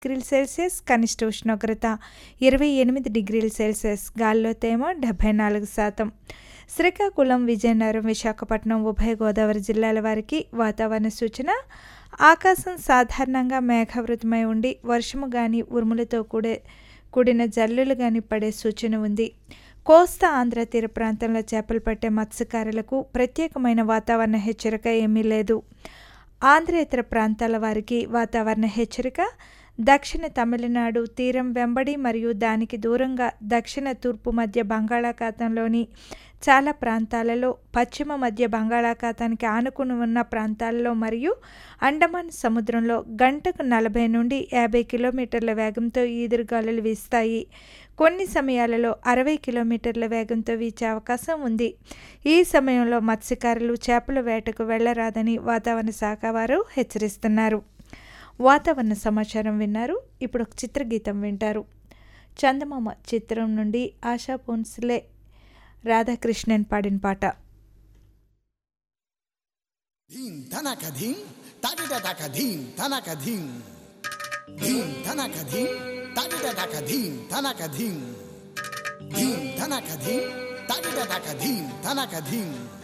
డిగ్రీల సెల్సియస్ కనిష్ట ఉష్ణోగ్రత ఇరవై ఎనిమిది డిగ్రీల సెల్సియస్ గాలిలో తేమ డెబ్బై నాలుగు శాతం శ్రీకాకుళం విజయనగరం విశాఖపట్నం ఉభయ గోదావరి జిల్లాల వారికి వాతావరణ సూచన ఆకాశం సాధారణంగా మేఘావృతమై ఉండి వర్షము కానీ ఉరుములతో కూడే కూడిన జల్లులు కానీ పడే సూచన ఉంది కోస్తా ఆంధ్ర తీర ప్రాంతంలో చేపలు పట్టే మత్స్యకారులకు ప్రత్యేకమైన వాతావరణ హెచ్చరిక ఏమీ లేదు ఆంధ్రేతర ప్రాంతాల వారికి వాతావరణ హెచ్చరిక దక్షిణ తమిళనాడు తీరం వెంబడి మరియు దానికి దూరంగా దక్షిణ తూర్పు మధ్య బంగాళాఖాతంలోని చాలా ప్రాంతాలలో పశ్చిమ మధ్య బంగాళాఖాతానికి ఆనుకుని ఉన్న ప్రాంతాలలో మరియు అండమాన్ సముద్రంలో గంటకు నలభై నుండి యాభై కిలోమీటర్ల వేగంతో ఈదురుగాలులు వీస్తాయి కొన్ని సమయాలలో అరవై కిలోమీటర్ల వేగంతో వీచే అవకాశం ఉంది ఈ సమయంలో మత్స్యకారులు చేపల వేటకు వెళ్లరాదని వాతావరణ శాఖ వారు హెచ్చరిస్తున్నారు వాతావరణ సమాచారం విన్నారు ఇప్పుడు ఒక చిత్రగీతం వింటారు చందమామ చిత్రం నుండి ఆశా పోన్స్లే రాధాకృష్ణన్ పాడిన పాట ధీం ధనక ధీం తాటిట తక ధీం ధనక ధీం ధీం ధనక ధీం తాటిట తక ధీం ధనక ధీం ధీం ధనక ధీం తాటిట తక ధీం ధనక ధీం